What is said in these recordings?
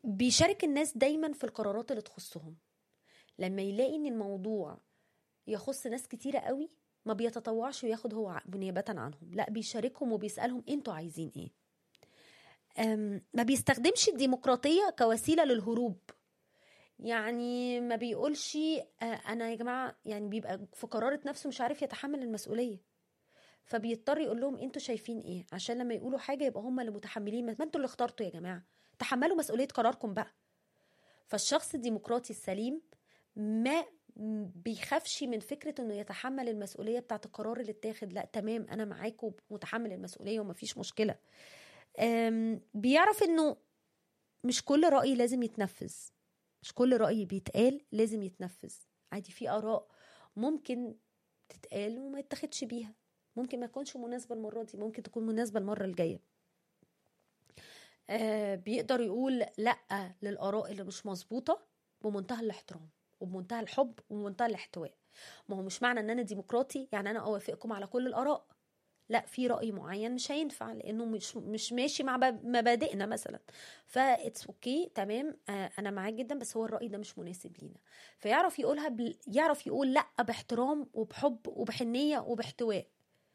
بيشارك الناس دايما في القرارات اللي تخصهم لما يلاقي ان الموضوع يخص ناس كتيرة قوي ما بيتطوعش وياخد هو ع- نيابة عنهم لا بيشاركهم وبيسألهم انتوا عايزين ايه أم، ما بيستخدمش الديمقراطية كوسيلة للهروب يعني ما بيقولش آه، انا يا جماعة يعني بيبقى في قرارة نفسه مش عارف يتحمل المسؤولية فبيضطر يقول لهم انتوا شايفين ايه عشان لما يقولوا حاجة يبقى هم اللي متحملين ما انتوا اللي اخترتوا يا جماعة تحملوا مسؤولية قراركم بقى فالشخص الديمقراطي السليم ما بيخافش من فكرة انه يتحمل المسؤولية بتاعت القرار اللي اتاخد لا تمام انا معاكم متحمل المسؤولية ومفيش مشكلة أم، بيعرف انه مش كل رأي لازم يتنفذ مش كل رأي بيتقال لازم يتنفذ عادي في آراء ممكن تتقال وما يتاخدش بيها ممكن ما تكونش مناسبة المرة دي ممكن تكون مناسبة المرة الجاية آه بيقدر يقول لأ للآراء اللي مش مظبوطة بمنتهى الاحترام وبمنتهى الحب وبمنتهى الاحتواء ما هو مش معنى ان انا ديمقراطي يعني انا اوافقكم على كل الاراء لا في راي معين مش هينفع لانه مش مش ماشي مع ب- مبادئنا مثلا فاتس اوكي تمام آه انا معاك جدا بس هو الراي ده مش مناسب لينا فيعرف يقولها بل... يعرف يقول لا باحترام وبحب وبحنيه وباحتواء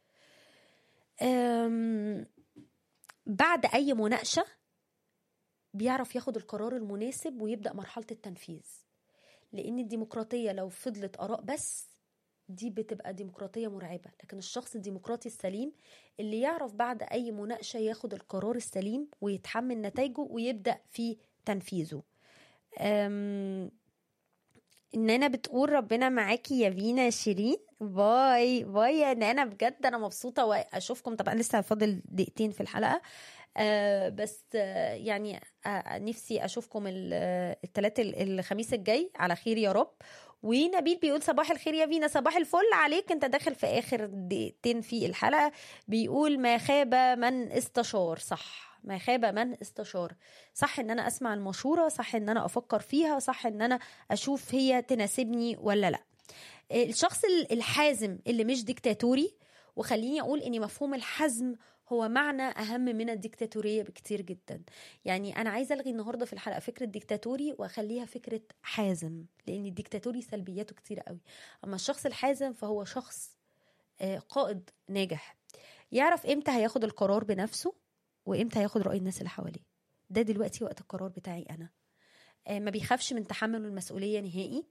أم... بعد اي مناقشه بيعرف ياخد القرار المناسب ويبدا مرحله التنفيذ لان الديمقراطيه لو فضلت اراء بس دي بتبقى ديمقراطيه مرعبه لكن الشخص الديمقراطي السليم اللي يعرف بعد اي مناقشه ياخد القرار السليم ويتحمل نتائجه ويبدا في تنفيذه أم... نانا بتقول ربنا معاكي يا فينا شيرين باي باي يا نانا بجد انا مبسوطه واشوفكم طبعا لسه فاضل دقيقتين في الحلقه آه بس آه يعني آه نفسي اشوفكم الثلاث الخميس الجاي على خير يا رب ونبيل بيقول صباح الخير يا فينا صباح الفل عليك انت داخل في اخر دقيقتين في الحلقه بيقول ما خاب من استشار صح ما خاب من استشار صح ان انا اسمع المشوره صح ان انا افكر فيها صح ان انا اشوف هي تناسبني ولا لا الشخص الحازم اللي مش ديكتاتوري وخليني اقول ان مفهوم الحزم هو معنى اهم من الديكتاتوريه بكتير جدا يعني انا عايزه الغي النهارده في الحلقه فكره ديكتاتوري واخليها فكره حازم لان الديكتاتوري سلبياته كتير قوي اما الشخص الحازم فهو شخص قائد ناجح يعرف امتى هياخد القرار بنفسه وامتى هياخد راي الناس اللي حواليه ده دلوقتي وقت القرار بتاعي انا ما بيخافش من تحمل المسؤوليه نهائي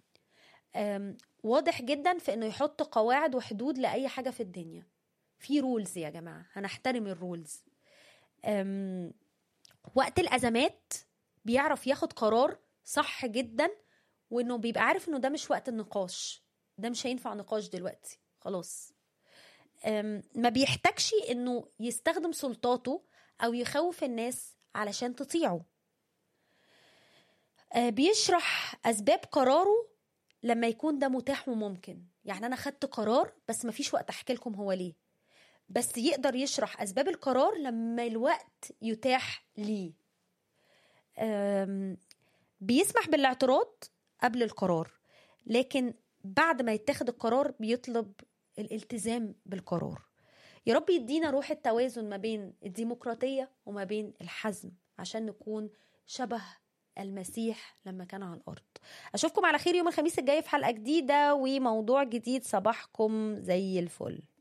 واضح جدا في انه يحط قواعد وحدود لاي حاجه في الدنيا في رولز يا جماعه هنحترم الرولز وقت الازمات بيعرف ياخد قرار صح جدا وانه بيبقى عارف انه ده مش وقت النقاش ده مش هينفع نقاش دلوقتي خلاص ما بيحتاجش انه يستخدم سلطاته او يخوف الناس علشان تطيعه بيشرح اسباب قراره لما يكون ده متاح وممكن يعني انا خدت قرار بس مفيش وقت احكي لكم هو ليه بس يقدر يشرح اسباب القرار لما الوقت يتاح ليه بيسمح بالاعتراض قبل القرار لكن بعد ما يتاخد القرار بيطلب الالتزام بالقرار يا رب يدينا روح التوازن ما بين الديمقراطية وما بين الحزم عشان نكون شبه المسيح لما كان على الأرض أشوفكم على خير يوم الخميس الجاي في حلقة جديدة وموضوع جديد صباحكم زي الفل